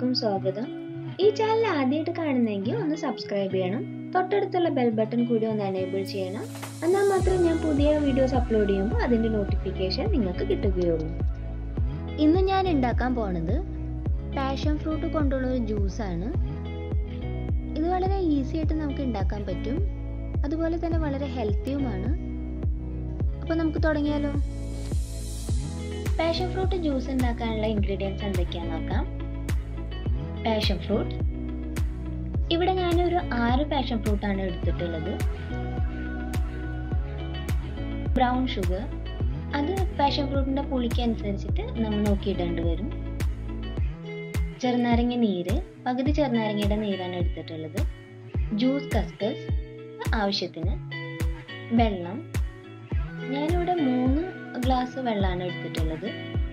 എല്ലാവർക്കും സ്വാഗതം ഈ ചാനൽ ആദ്യമായിട്ട് കാണുന്നെങ്കിൽ ഒന്ന് സബ്സ്ക്രൈബ് ചെയ്യണം തൊട്ടടുത്തുള്ള ബെൽ ബട്ടൺ കൂടി ഒന്ന് എനേബിൾ ചെയ്യണം എന്നാൽ മാത്രമേ ഞാൻ പുതിയ വീഡിയോസ് അപ്ലോഡ് ചെയ്യുമ്പോൾ അതിൻ്റെ നോട്ടിഫിക്കേഷൻ നിങ്ങൾക്ക് കിട്ടുകയുള്ളൂ ഇന്ന് ഞാൻ ഉണ്ടാക്കാൻ പോണത് പാഷൻ ഫ്രൂട്ട് കൊണ്ടുള്ള ഒരു ജ്യൂസാണ് ഇത് വളരെ ഈസി ആയിട്ട് നമുക്ക് ഉണ്ടാക്കാൻ പറ്റും അതുപോലെ തന്നെ വളരെ ഹെൽത്തിയുമാണ് അപ്പോൾ നമുക്ക് തുടങ്ങിയാലോ പാഷൻ ഫ്രൂട്ട് ജ്യൂസ് ഉണ്ടാക്കാനുള്ള ഇൻഗ്രീഡിയൻസ് എന്തൊക്കെയാണെന്ന് നോക്കാം പാഷൻ ഫ്രൂട്ട് ഇവിടെ ഞാനൊരു ആറ് പാഷൻ ഫ്രൂട്ടാണ് എടുത്തിട്ടുള്ളത് ബ്രൗൺ ഷുഗർ അത് പാഷൻ ഫ്രൂട്ടിൻ്റെ പുളിക്ക് അനുസരിച്ചിട്ട് നമ്മൾ നോക്കിയിടേണ്ടി വരും ചെറുനാരങ്ങ നീര് പകുതി ചെറുനാരങ്ങയുടെ നീരാണ് എടുത്തിട്ടുള്ളത് ജ്യൂസ് കസ്കസ് ആവശ്യത്തിന് വെള്ളം ഞാനിവിടെ മൂന്ന് ഗ്ലാസ് വെള്ളമാണ് എടുത്തിട്ടുള്ളത്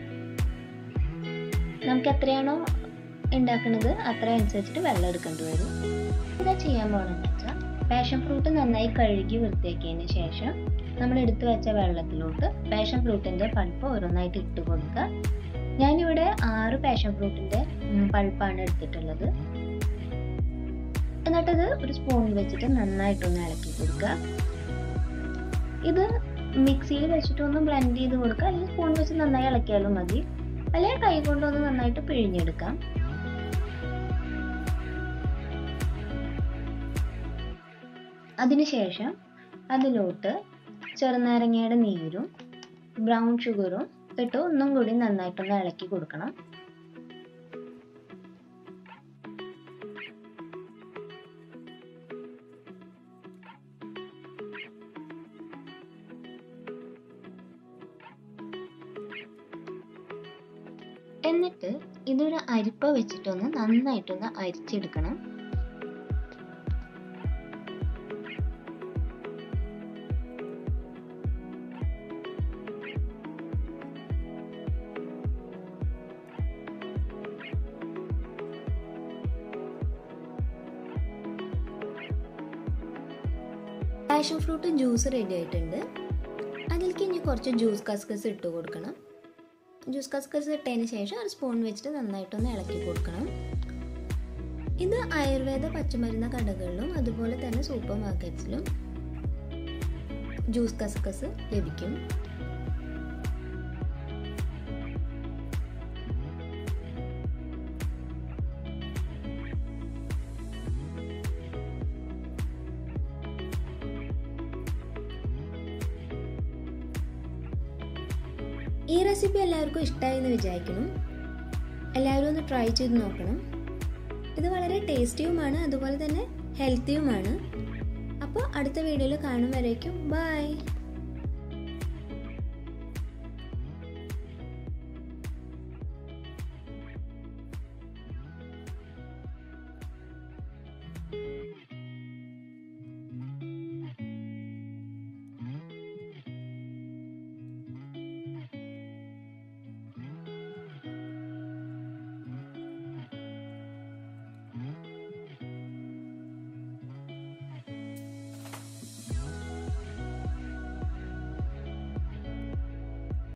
നമുക്ക് എത്രയാണോ ഉണ്ടാക്കുന്നത് അത്ര അനുസരിച്ചിട്ട് വെള്ളം എടുക്കേണ്ടി വരും എന്താ ചെയ്യാൻ പോകണമെന്ന് വെച്ചാൽ പാഷൻ ഫ്രൂട്ട് നന്നായി കഴുകി വൃത്തിയാക്കിയതിന് ശേഷം നമ്മൾ എടുത്തു വെച്ച വെള്ളത്തിലോട്ട് പാഷൻ ഫ്രൂട്ടിൻ്റെ പൾപ്പ് ഓരോന്നായിട്ട് ഇട്ട് കൊടുക്കുക ഞാനിവിടെ ആറ് പാഷൻ ഫ്രൂട്ടിൻ്റെ പൾപ്പാണ് എടുത്തിട്ടുള്ളത് എന്നിട്ടത് ഒരു സ്പൂണിൽ വെച്ചിട്ട് നന്നായിട്ടൊന്ന് ഇളക്കി കൊടുക്കുക ഇത് മിക്സിയിൽ വെച്ചിട്ടൊന്ന് ബ്ലെൻഡ് ചെയ്ത് കൊടുക്കുക അല്ലെങ്കിൽ സ്പൂൺ വെച്ച് നന്നായി ഇളക്കിയാലും മതി അല്ലെങ്കിൽ കൈ കൊണ്ടൊന്ന് നന്നായിട്ട് പിഴിഞ്ഞെടുക്കാം അതിനുശേഷം അതിലോട്ട് ചെറുനാരങ്ങയുടെ നീരും ബ്രൗൺ ഷുഗറും ഇട്ട് ഒന്നും കൂടി നന്നായിട്ടൊന്ന് ഇളക്കി കൊടുക്കണം എന്നിട്ട് ഇതൊരു അരിപ്പ വെച്ചിട്ടൊന്ന് നന്നായിട്ടൊന്ന് അരിച്ചെടുക്കണം പാഷൻ ഫ്രൂട്ട് ജ്യൂസ് റെഡി ആയിട്ടുണ്ട് അതിലേക്ക് ഇനി കുറച്ച് ജ്യൂസ് കസ്കസ് ഇട്ട് കൊടുക്കണം ജ്യൂസ് കസ്കസ് ഇട്ടതിന് ശേഷം ഒരു സ്പൂൺ വെച്ചിട്ട് നന്നായിട്ടൊന്ന് ഇളക്കി കൊടുക്കണം ഇത് ആയുർവേദ പച്ചമരുന്ന് കടകളിലും അതുപോലെ തന്നെ സൂപ്പർ മാർക്കറ്റ്സിലും ജ്യൂസ് കസ്കസ് ലഭിക്കും ഈ റെസിപ്പി എല്ലാവർക്കും ഇഷ്ടമായി എന്ന് വിചാരിക്കണം എല്ലാവരും ഒന്ന് ട്രൈ ചെയ്ത് നോക്കണം ഇത് വളരെ ടേസ്റ്റിയുമാണ് അതുപോലെ തന്നെ ഹെൽത്തിയുമാണ് അപ്പോൾ അടുത്ത വീഡിയോയിൽ കാണും വരേക്കും ബൈ